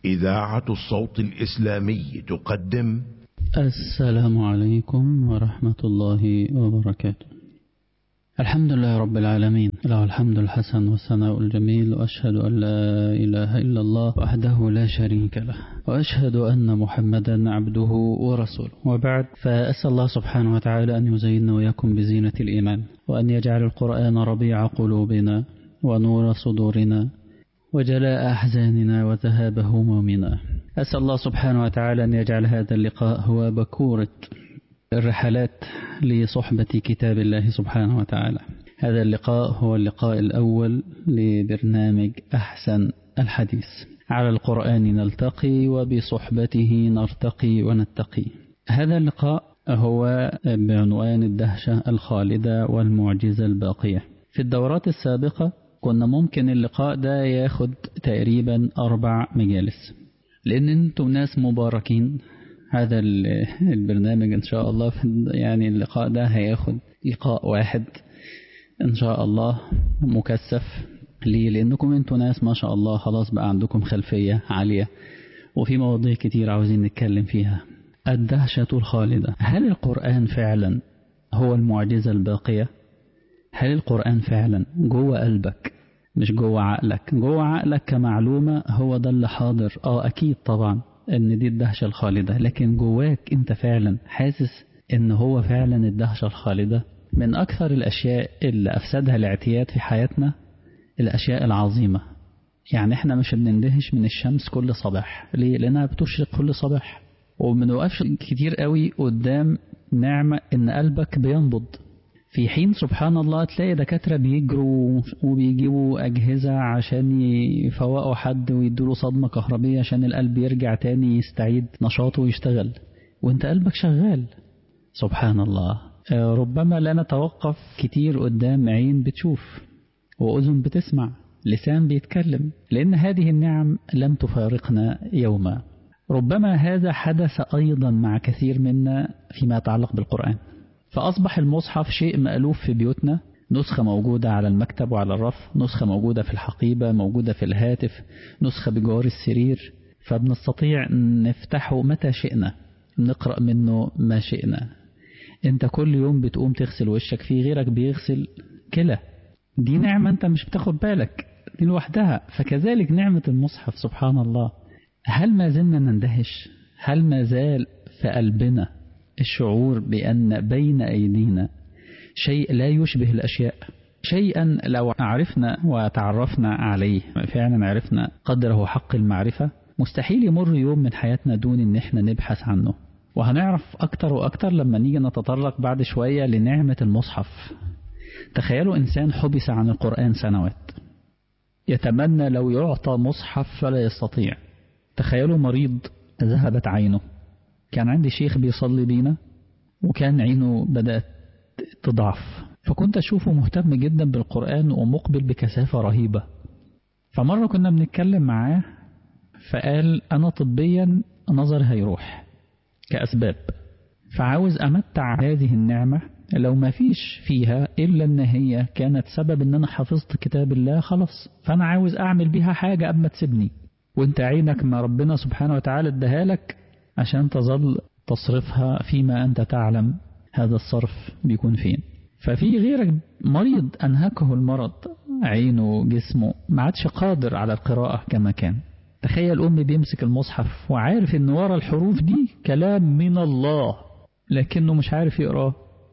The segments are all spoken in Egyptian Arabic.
إذاعة الصوت الإسلامي تقدم السلام عليكم ورحمة الله وبركاته الحمد لله رب العالمين له الحمد الحسن والثناء الجميل وأشهد أن لا إله إلا الله وحده لا شريك له وأشهد أن محمدا عبده ورسوله وبعد فأسأل الله سبحانه وتعالى أن يزيننا وإياكم بزينة الإيمان وأن يجعل القرآن ربيع قلوبنا ونور صدورنا وجلاء أحزاننا وذهاب همومنا أسأل الله سبحانه وتعالى أن يجعل هذا اللقاء هو بكورة الرحلات لصحبة كتاب الله سبحانه وتعالى هذا اللقاء هو اللقاء الأول لبرنامج أحسن الحديث على القرآن نلتقي وبصحبته نرتقي ونتقي هذا اللقاء هو بعنوان الدهشة الخالدة والمعجزة الباقية في الدورات السابقة كنا ممكن اللقاء ده ياخد تقريبا أربع مجالس لأن أنتم ناس مباركين هذا البرنامج إن شاء الله يعني اللقاء ده هياخد لقاء واحد إن شاء الله مكثف ليه لأنكم أنتوا ناس ما شاء الله خلاص بقى عندكم خلفية عالية وفي مواضيع كتير عاوزين نتكلم فيها الدهشة الخالدة هل القرآن فعلا هو المعجزة الباقية هل القرآن فعلا جوه قلبك مش جوه عقلك جوه عقلك كمعلومة هو ده اللي حاضر اه اكيد طبعا ان دي الدهشة الخالدة لكن جواك انت فعلا حاسس ان هو فعلا الدهشة الخالدة من اكثر الاشياء اللي افسدها الاعتياد في حياتنا الاشياء العظيمة يعني احنا مش بنندهش من الشمس كل صباح ليه لانها بتشرق كل صباح ومنوقفش كتير قوي قدام نعمة ان قلبك بينبض في حين سبحان الله تلاقي دكاترة بيجروا وبيجيبوا أجهزة عشان يفوقوا حد ويدوا صدمة كهربية عشان القلب يرجع تاني يستعيد نشاطه ويشتغل وانت قلبك شغال سبحان الله ربما لا نتوقف كتير قدام عين بتشوف وأذن بتسمع لسان بيتكلم لأن هذه النعم لم تفارقنا يوما ربما هذا حدث أيضا مع كثير منا فيما يتعلق بالقرآن فأصبح المصحف شيء مألوف في بيوتنا نسخة موجودة على المكتب وعلى الرف نسخة موجودة في الحقيبة موجودة في الهاتف نسخة بجوار السرير فبنستطيع نفتحه متى شئنا نقرأ منه ما شئنا انت كل يوم بتقوم تغسل وشك في غيرك بيغسل كلى دي نعمة انت مش بتاخد بالك دي لوحدها فكذلك نعمة المصحف سبحان الله هل ما زلنا نندهش هل ما زال في قلبنا الشعور بأن بين أيدينا شيء لا يشبه الأشياء شيئا لو عرفنا وتعرفنا عليه فعلا عرفنا قدره حق المعرفة مستحيل يمر يوم من حياتنا دون ان احنا نبحث عنه وهنعرف أكتر وأكتر لما نيجي نتطرق بعد شوية لنعمة المصحف تخيلوا إنسان حبس عن القرآن سنوات يتمنى لو يعطى مصحف فلا يستطيع تخيلوا مريض ذهبت عينه كان عندي شيخ بيصلي بينا وكان عينه بدأت تضعف فكنت أشوفه مهتم جدا بالقرآن ومقبل بكثافة رهيبة فمرة كنا بنتكلم معاه فقال أنا طبيا نظر هيروح كأسباب فعاوز أمتع هذه النعمة لو ما فيش فيها إلا أن هي كانت سبب أن أنا حفظت كتاب الله خلاص فأنا عاوز أعمل بيها حاجة قبل ما تسيبني وانت عينك ما ربنا سبحانه وتعالى اداها لك عشان تظل تصرفها فيما أنت تعلم هذا الصرف بيكون فين ففي غيرك مريض أنهكه المرض عينه جسمه ما عادش قادر على القراءة كما كان تخيل أم بيمسك المصحف وعارف إن ورا الحروف دي كلام من الله لكنه مش عارف يقراه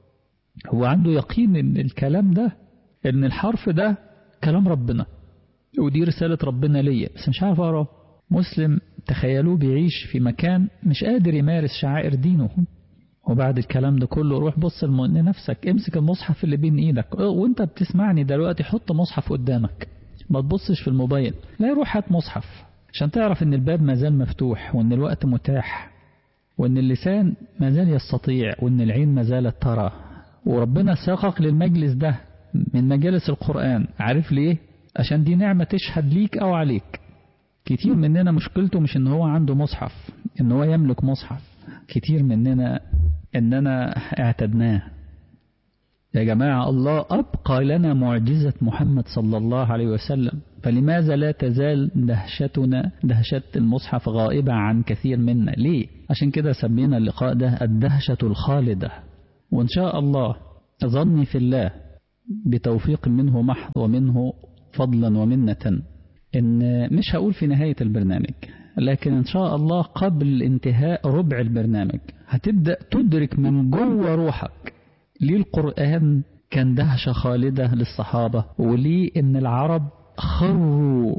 هو عنده يقين إن الكلام ده إن الحرف ده كلام ربنا ودي رسالة ربنا ليا بس مش عارف أقراه مسلم تخيلوه بيعيش في مكان مش قادر يمارس شعائر دينه وبعد الكلام ده كله روح بص لنفسك امسك المصحف اللي بين ايدك وانت بتسمعني دلوقتي حط مصحف قدامك ما تبصش في الموبايل لا روح هات مصحف عشان تعرف ان الباب ما زال مفتوح وان الوقت متاح وان اللسان ما زال يستطيع وان العين ما زالت ترى وربنا ساقك للمجلس ده من مجالس القرآن عارف ليه عشان دي نعمة تشهد ليك او عليك كتير مننا مشكلته مش ان هو عنده مصحف ان هو يملك مصحف كتير مننا اننا اعتدناه يا جماعة الله أبقى لنا معجزة محمد صلى الله عليه وسلم فلماذا لا تزال دهشتنا دهشة المصحف غائبة عن كثير منا ليه عشان كده سمينا اللقاء ده الدهشة الخالدة وإن شاء الله ظني في الله بتوفيق منه محض ومنه فضلا ومنة إن مش هقول في نهاية البرنامج لكن إن شاء الله قبل انتهاء ربع البرنامج هتبدأ تدرك من جوه روحك ليه القرآن كان دهشة خالدة للصحابة وليه إن العرب خروا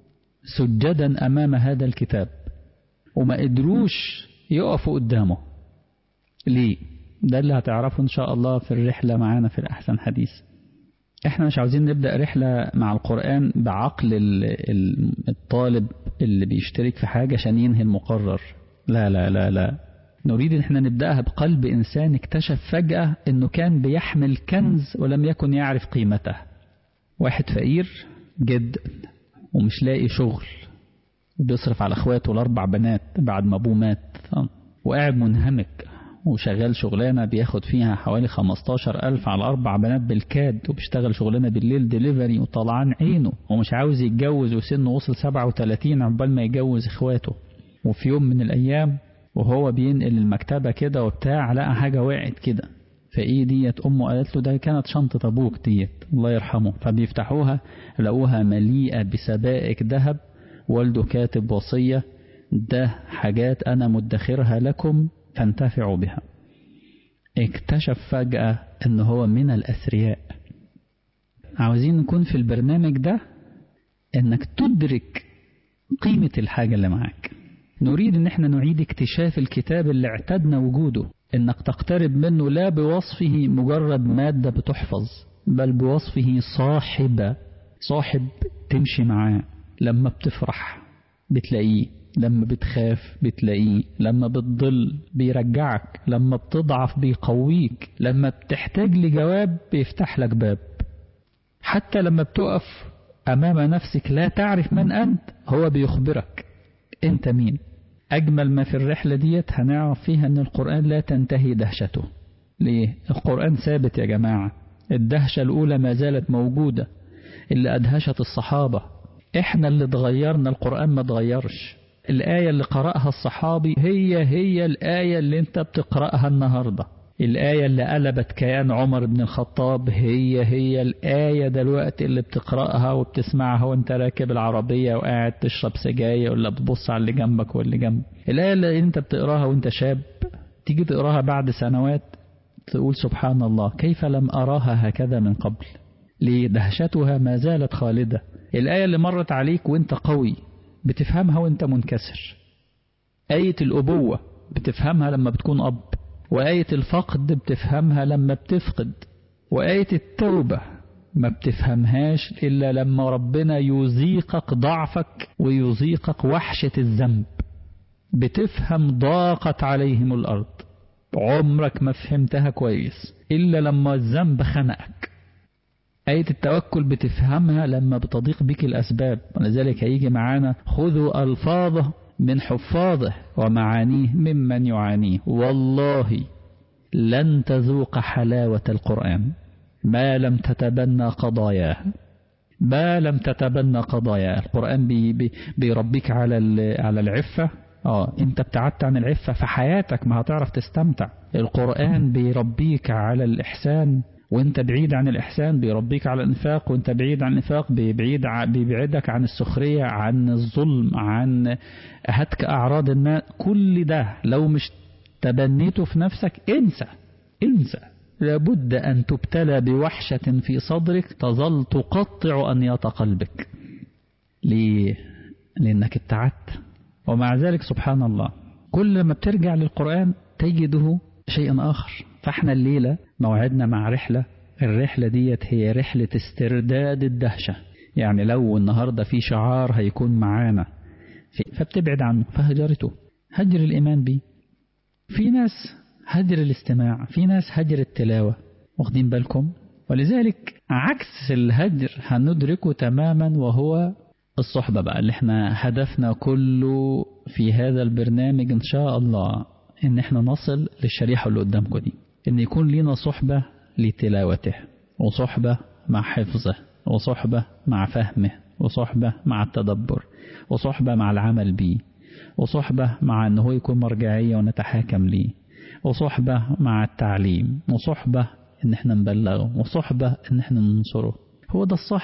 سجدا أمام هذا الكتاب وما قدروش يقفوا قدامه ليه ده اللي هتعرفه إن شاء الله في الرحلة معانا في الأحسن حديث احنا مش عاوزين نبدأ رحلة مع القرآن بعقل الطالب اللي بيشترك في حاجة عشان ينهي المقرر لا لا لا لا نريد ان احنا نبدأها بقلب انسان اكتشف فجأة انه كان بيحمل كنز ولم يكن يعرف قيمته واحد فقير جدا ومش لاقي شغل بيصرف على اخواته الاربع بنات بعد ما ابوه مات وقاعد منهمك وشغال شغلانة بياخد فيها حوالي 15 ألف على أربع بنات بالكاد وبيشتغل شغلانة بالليل ديليفري وطلعان عينه ومش عاوز يتجوز وسنه وصل 37 عقبال ما يجوز إخواته وفي يوم من الأيام وهو بينقل المكتبة كده وبتاع لقى حاجة وقعت كده فايه ديت امه قالت له ده كانت شنطة ابوك ديت الله يرحمه فبيفتحوها لقوها مليئة بسبائك ذهب والده كاتب وصية ده حاجات انا مدخرها لكم فانتفعوا بها اكتشف فجأة ان هو من الاثرياء عاوزين نكون في البرنامج ده انك تدرك قيمة الحاجة اللي معاك نريد ان احنا نعيد اكتشاف الكتاب اللي اعتدنا وجوده انك تقترب منه لا بوصفه مجرد مادة بتحفظ بل بوصفه صاحب صاحب تمشي معاه لما بتفرح بتلاقيه لما بتخاف بتلاقيه لما بتضل بيرجعك لما بتضعف بيقويك لما بتحتاج لجواب بيفتح لك باب حتى لما بتقف أمام نفسك لا تعرف من أنت هو بيخبرك أنت مين أجمل ما في الرحلة ديت هنعرف فيها أن القرآن لا تنتهي دهشته ليه؟ القرآن ثابت يا جماعة الدهشة الأولى ما زالت موجودة اللي أدهشت الصحابة إحنا اللي اتغيرنا القرآن ما اتغيرش الآية اللي قرأها الصحابي هي هي الآية اللي انت بتقرأها النهاردة الآية اللي قلبت كيان عمر بن الخطاب هي هي الآية دلوقتي اللي بتقرأها وبتسمعها وانت راكب العربية وقاعد تشرب سجاير ولا بتبص على اللي جنبك واللي جنبك الآية اللي انت بتقراها وانت شاب تيجي تقراها بعد سنوات تقول سبحان الله كيف لم أراها هكذا من قبل ليه دهشتها ما زالت خالدة الآية اللي مرت عليك وانت قوي بتفهمها وانت منكسر آية الأبوة بتفهمها لما بتكون أب وآية الفقد بتفهمها لما بتفقد وآية التوبة ما بتفهمهاش إلا لما ربنا يذيقك ضعفك ويذيقك وحشة الذنب بتفهم ضاقت عليهم الأرض عمرك ما فهمتها كويس إلا لما الذنب خنقك آية التوكل بتفهمها لما بتضيق بك الأسباب ولذلك هيجي معانا خذوا ألفاظه من حفاظه ومعانيه ممن يعانيه والله لن تذوق حلاوة القرآن ما لم تتبنى قضاياه ما لم تتبنى قضاياه القرآن بي بي بيربيك على على العفة اه انت ابتعدت عن العفة في حياتك ما هتعرف تستمتع القرآن بيربيك على الإحسان وانت بعيد عن الإحسان بيربيك على الإنفاق وانت بعيد عن الإنفاق بيبعيد بيبعدك عن السخرية عن الظلم عن هتك أعراض الناس كل ده لو مش تبنيته في نفسك انسى انسى لابد أن تبتلى بوحشة في صدرك تظل تقطع أنياط قلبك ليه؟ لأنك ابتعدت ومع ذلك سبحان الله كل ما بترجع للقرآن تجده شيئا آخر فاحنا الليلة موعدنا مع رحلة الرحلة ديت هي رحلة استرداد الدهشة يعني لو النهاردة في شعار هيكون معانا فبتبعد عنه فهجرته هجر الإيمان بيه في ناس هجر الاستماع في ناس هجر التلاوة واخدين بالكم ولذلك عكس الهجر هندركه تماما وهو الصحبة بقى اللي احنا هدفنا كله في هذا البرنامج ان شاء الله ان احنا نصل للشريحة اللي قدامكم دي ان يكون لنا صحبة لتلاوته وصحبة مع حفظه وصحبة مع فهمه وصحبة مع التدبر وصحبة مع العمل به وصحبة مع أنه يكون مرجعية ونتحاكم ليه وصحبة مع التعليم وصحبة ان احنا نبلغه وصحبة ان احنا ننصره هو ده الصح